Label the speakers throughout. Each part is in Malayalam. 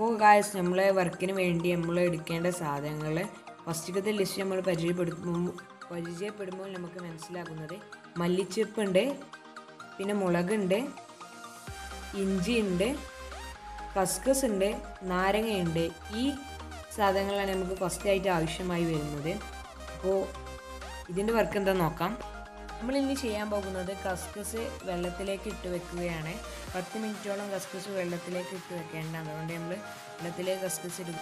Speaker 1: അപ്പോൾ ഗായസ് നമ്മളെ വർക്കിന് വേണ്ടി നമ്മൾ എടുക്കേണ്ട സാധനങ്ങൾ ഫസ്റ്റത്തെ ലിസ്റ്റ് നമ്മൾ പരിചയപ്പെടുത്തുമ്പോൾ പരിചയപ്പെടുമ്പോൾ നമുക്ക് മനസ്സിലാക്കുന്നത് മല്ലിച്ചെപ്പുണ്ട് പിന്നെ മുളകുണ്ട് ഇഞ്ചി ഉണ്ട് കസ്കസ് ഉണ്ട് നാരങ്ങയുണ്ട് ഈ സാധനങ്ങളാണ് നമുക്ക് ഫസ്റ്റ് ആയിട്ട് ആവശ്യമായി വരുന്നത് അപ്പോൾ ഇതിൻ്റെ വർക്ക് എന്താ നോക്കാം നമ്മൾ ഇനി ചെയ്യാൻ പോകുന്നത് കസ്കസ് വെള്ളത്തിലേക്ക് ഇട്ട് വെക്കുകയാണ് പത്ത് മിനിറ്റോളം കസ്കസ് വെള്ളത്തിലേക്ക് ഇട്ട് വെക്കേണ്ട അതുകൊണ്ട് നമ്മൾ വെള്ളത്തിലേക്ക് കസ്കസ് ഇടും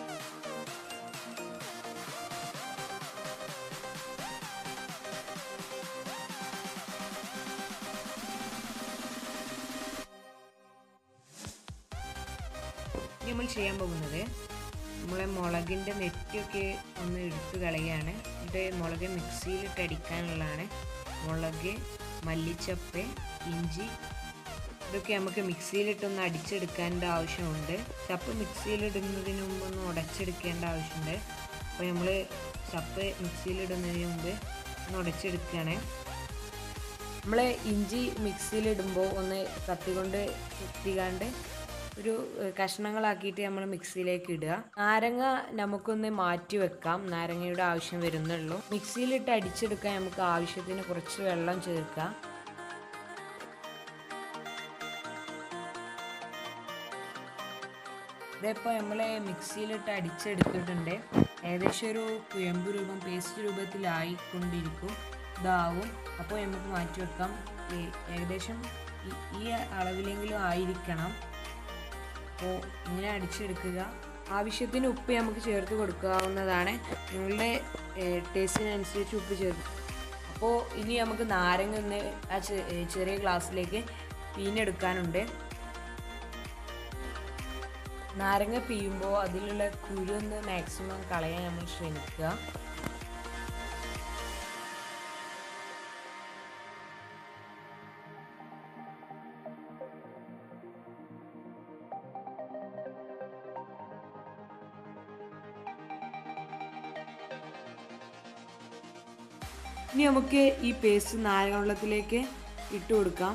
Speaker 1: ഇനി നമ്മൾ ചെയ്യാൻ പോകുന്നത് നമ്മളെ മുളകിൻ്റെ നെറ്റൊക്കെ ഒന്ന് എടുത്ത് കളയുകയാണ് എന്നിട്ട് മുളക് മിക്സിയിലിട്ട് അടിക്കാനുള്ളതാണ് മുളക് മല്ലിച്ചപ്പ് ഇഞ്ചി ഇതൊക്കെ നമുക്ക് മിക്സിയിലിട്ടൊന്ന് അടിച്ചെടുക്കേണ്ട ആവശ്യമുണ്ട് ചപ്പ് മിക്സിയിലിടുന്നതിന് മുമ്പ് ഒന്ന് ഉടച്ചെടുക്കേണ്ട ആവശ്യമുണ്ട് അപ്പോൾ നമ്മൾ ചപ്പ് മിക്സിയിലിടുന്നതിന് മുമ്പ് ഒന്ന് ഉടച്ചെടുക്കുകയാണ് നമ്മൾ ഇഞ്ചി മിക്സിയിലിടുമ്പോൾ ഒന്ന് കത്തി കൊണ്ട് കുത്തിക്കാണ്ട് ഒരു ഏഹ്, കഷ്ണങ്ങളാക്കിയിട്ട് നമ്മൾ മിക്സിയിലേക്ക് ഇടുക നാരങ്ങ നമുക്കൊന്ന് മാറ്റി വെക്കാം നാരങ്ങയുടെ ആവശ്യം വരുന്നുള്ളൂ മിക്സിയിലിട്ട് അടിച്ചെടുക്കാൻ നമുക്ക് ആവശ്യത്തിന് കുറച്ച് വെള്ളം ചേർക്കാം ഇതിപ്പോൾ നമ്മൾ മിക്സിയിലിട്ട് അടിച്ചെടുത്തിട്ടുണ്ട് ഏകദേശം ഒരു കുഴമ്പ് രൂപം പേസ്റ്റ് രൂപത്തിലായിക്കൊണ്ടിരിക്കും ഇതാവും അപ്പോൾ നമുക്ക് മാറ്റി വെക്കാം ഈ- ഏകദേശം ഈ- ഈ അളവിലെങ്കിലും ആയിരിക്കണം അപ്പോൾ ഇങ്ങനെ അടിച്ചെടുക്കുക ആവശ്യത്തിന് ഉപ്പ് നമുക്ക് ചേർത്ത് കൊടുക്കാവുന്നതാണ് നിങ്ങളുടെ ടേസ്റ്റിനനുസരിച്ച് ഉപ്പ് ചേർത്ത് അപ്പോൾ ഇനി നമുക്ക് നാരങ്ങ ഒന്ന് ആ ചെ- ഏ, ചെറിയ ഗ്ലാസ്സിലേക്ക് പിഴിഞ്ഞെടുക്കാനുണ്ട് നാരങ്ങ പിയുമ്പോൾ അതിലുള്ള കുരു ഒന്ന് മാക്സിമം കളയാൻ നമ്മൾ ശ്രമിക്കുക ഇനി നമുക്ക് ഈ പേസ്റ്റ് നാരങ്ങ വെള്ളത്തിലേക്ക് ഇട്ട് കൊടുക്കാം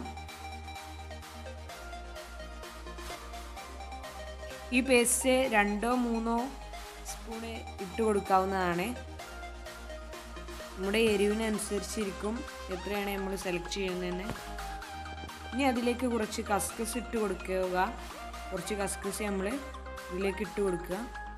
Speaker 1: ഈ പേസ്റ്റ് രണ്ടോ മൂന്നോ സ്പൂണ് ഇട്ട് കൊടുക്കാവുന്നതാണ് നമ്മുടെ എരിവിനനുസരിച്ചിരിക്കും എത്രയാണ് നമ്മൾ സെലക്ട് ചെയ്യുന്നതെന്ന് ഇനി അതിലേക്ക് കുറച്ച് കസ്കസ് ഇട്ട് കൊടുക്കുക കുറച്ച് കസ്കസ് നമ്മൾ ഇതിലേക്ക് ഇട്ട് കൊടുക്കുക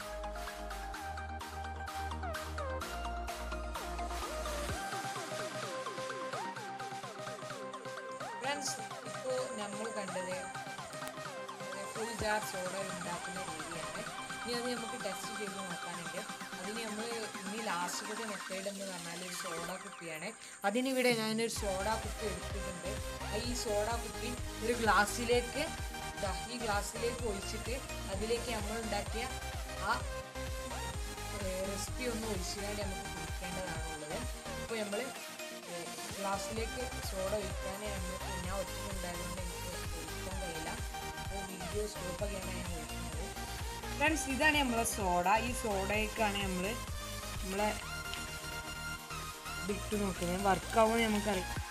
Speaker 1: ഫ്രണ്ട്സ് ഇപ്പോൾ നമ്മൾ കണ്ടത് ഫുൾ ജാർ സോഡ ഉണ്ടാക്കുന്ന രീതിയാണ് ഇനി അത് നമുക്ക് ടെസ്റ്റ് ചെയ്ത് നോക്കാനുണ്ട് അതിന് നമ്മൾ ഇനി ലാസ്റ്റത്തെ മെത്തേഡ് എന്ന് പറഞ്ഞാൽ ഒരു സോഡ കുപ്പിയാണ് അതിനിവിടെ ഞാനൊരു സോഡ കുപ്പി എടുത്തിട്ടുണ്ട് ആ ഈ സോഡ കുപ്പി ഒരു ഗ്ലാസ്സിലേക്ക് ദാ ഈ ഗ്ലാസ്സിലേക്ക് ഒഴിച്ചിട്ട് അതിലേക്ക് നമ്മൾ ഉണ്ടാക്കിയ ആ റെസിപ്പി ഒന്ന് ഒഴിച്ചുകൊണ്ട് നമുക്ക് കുടിക്കേണ്ടതാണുള്ളത് അപ്പോൾ നമ്മൾ ഗ്ലാസ്സിലേക്ക് സോഡ ഒഴിക്കാനേ നമുക്ക് ഞാൻ ഒറ്റയ്ക്കുണ്ടായതുകൊണ്ട് എനിക്ക് ഒഴിക്കാൻ കഴിയില്ല അപ്പോൾ വീഡിയോ സ്റ്റോപ്പ് ചെയ്യാനാണ് ഞാൻ ഒഴിക്കുന്നത് ഫ്രണ്ട്സ് ഇതാണ് നമ്മളെ സോഡ ഈ സോഡയൊക്കെയാണ് നമ്മൾ നമ്മളെ വിട്ടു നോക്കുന്നത് വർക്കാവും നമുക്കറിയാം